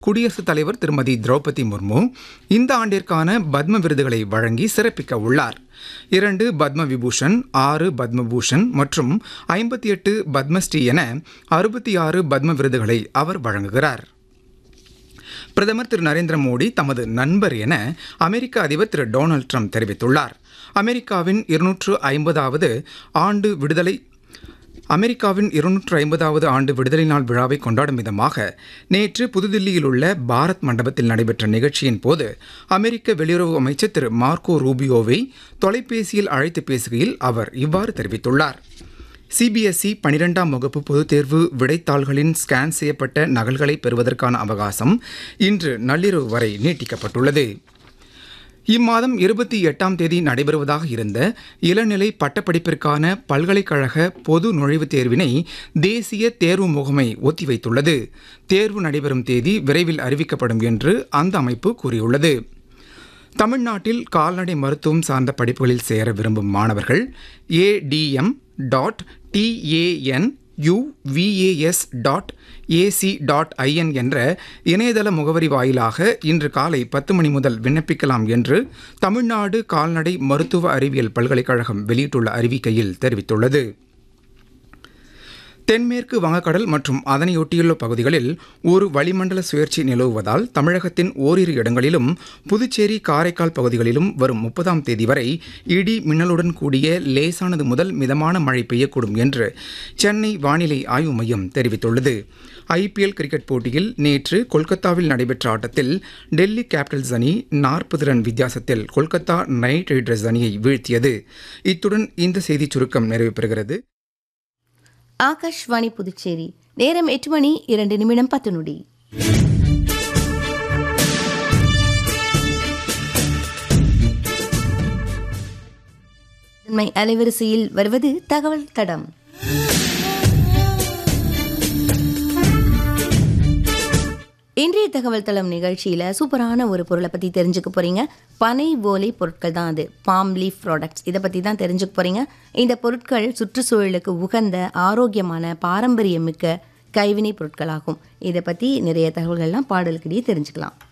குடியரசுத் தலைவர் திருமதி திரௌபதி முர்மு இந்த ஆண்டிற்கான பத்ம விருதுகளை வழங்கி சிறப்பிக்க உள்ளார் இரண்டு பத்ம விபூஷன் ஆறு பத்மபூஷன் மற்றும் ஐம்பத்தி எட்டு பத்மஸ்ரீ என அறுபத்தி ஆறு பத்ம விருதுகளை அவர் வழங்குகிறார் பிரதமர் திரு நரேந்திர மோடி தமது நண்பர் என அமெரிக்க அதிபர் திரு டொனால்ட் ட்ரம்ப் தெரிவித்துள்ளார் அமெரிக்காவின் இருநூற்று ஐம்பதாவது ஆண்டு விடுதலை அமெரிக்காவின் இருநூற்று ஐம்பதாவது ஆண்டு விடுதலை நாள் விழாவை கொண்டாடும் விதமாக நேற்று புதுதில்லியில் உள்ள பாரத் மண்டபத்தில் நடைபெற்ற நிகழ்ச்சியின் போது அமெரிக்க வெளியுறவு அமைச்சர் திரு மார்க்கோ ரூபியோவை தொலைபேசியில் அழைத்து பேசுகையில் அவர் இவ்வாறு தெரிவித்துள்ளார் சிபிஎஸ்இ பனிரெண்டாம் வகுப்பு பொதுத் தேர்வு விடைத்தாள்களின் ஸ்கேன் செய்யப்பட்ட நகல்களை பெறுவதற்கான அவகாசம் இன்று நள்ளிரவு வரை நீட்டிக்கப்பட்டுள்ளது இம்மாதம் இருபத்தி எட்டாம் தேதி நடைபெறுவதாக இருந்த இளநிலை பட்டப்படிப்பிற்கான பல்கலைக்கழக பொது நுழைவுத் தேர்வினை தேசிய தேர்வு முகமை ஒத்திவைத்துள்ளது தேர்வு நடைபெறும் தேதி விரைவில் அறிவிக்கப்படும் என்று அந்த அமைப்பு கூறியுள்ளது தமிழ்நாட்டில் கால்நடை மருத்துவம் சார்ந்த படிப்புகளில் சேர விரும்பும் மாணவர்கள் ADM dot TAN UVAS dot AC dot IN என்ற இணையதள முகவரி வாயிலாக இன்று காலை பத்து மணி முதல் விண்ணப்பிக்கலாம் என்று தமிழ்நாடு கால்நடை மருத்துவ அறிவியல் பல்கலைக்கழகம் வெளியிட்டுள்ள அறிவிக்கையில் தெரிவித்துள்ளது தென்மேற்கு வங்கக்கடல் மற்றும் அதனையொட்டியுள்ள பகுதிகளில் ஒரு வளிமண்டல சுழற்சி நிலவுவதால் தமிழகத்தின் ஓரிரு இடங்களிலும் புதுச்சேரி காரைக்கால் பகுதிகளிலும் வரும் முப்பதாம் தேதி வரை இடி மின்னலுடன் கூடிய லேசானது முதல் மிதமான மழை பெய்யக்கூடும் என்று சென்னை வானிலை ஆய்வு மையம் தெரிவித்துள்ளது ஐபிஎல் கிரிக்கெட் போட்டியில் நேற்று கொல்கத்தாவில் நடைபெற்ற ஆட்டத்தில் டெல்லி கேபிட்டல்ஸ் அணி நாற்பது ரன் வித்தியாசத்தில் கொல்கத்தா நைட் ரைடர்ஸ் அணியை வீழ்த்தியது இத்துடன் இந்த செய்திச் சுருக்கம் நிறைவு பெறுகிறது ஆகாஷ்வாணி புதுச்சேரி நேரம் எட்டு மணி இரண்டு நிமிடம் பத்து நொடி உண்மை அலைவரிசையில் வருவது தகவல் தடம் இன்றைய தகவல் தளம் நிகழ்ச்சியில் சூப்பரான ஒரு பொருளை பற்றி தெரிஞ்சுக்க போகிறீங்க பனை ஓலை பொருட்கள் தான் அது பாம் லீஃப் ப்ராடக்ட்ஸ் இதை பற்றி தான் தெரிஞ்சுக்க போகிறீங்க இந்த பொருட்கள் சுற்றுச்சூழலுக்கு உகந்த ஆரோக்கியமான பாரம்பரியமிக்க கைவினை பொருட்களாகும் இதை பற்றி நிறைய தகவல்கள்லாம் பாடலுக்கிடையே தெரிஞ்சுக்கலாம்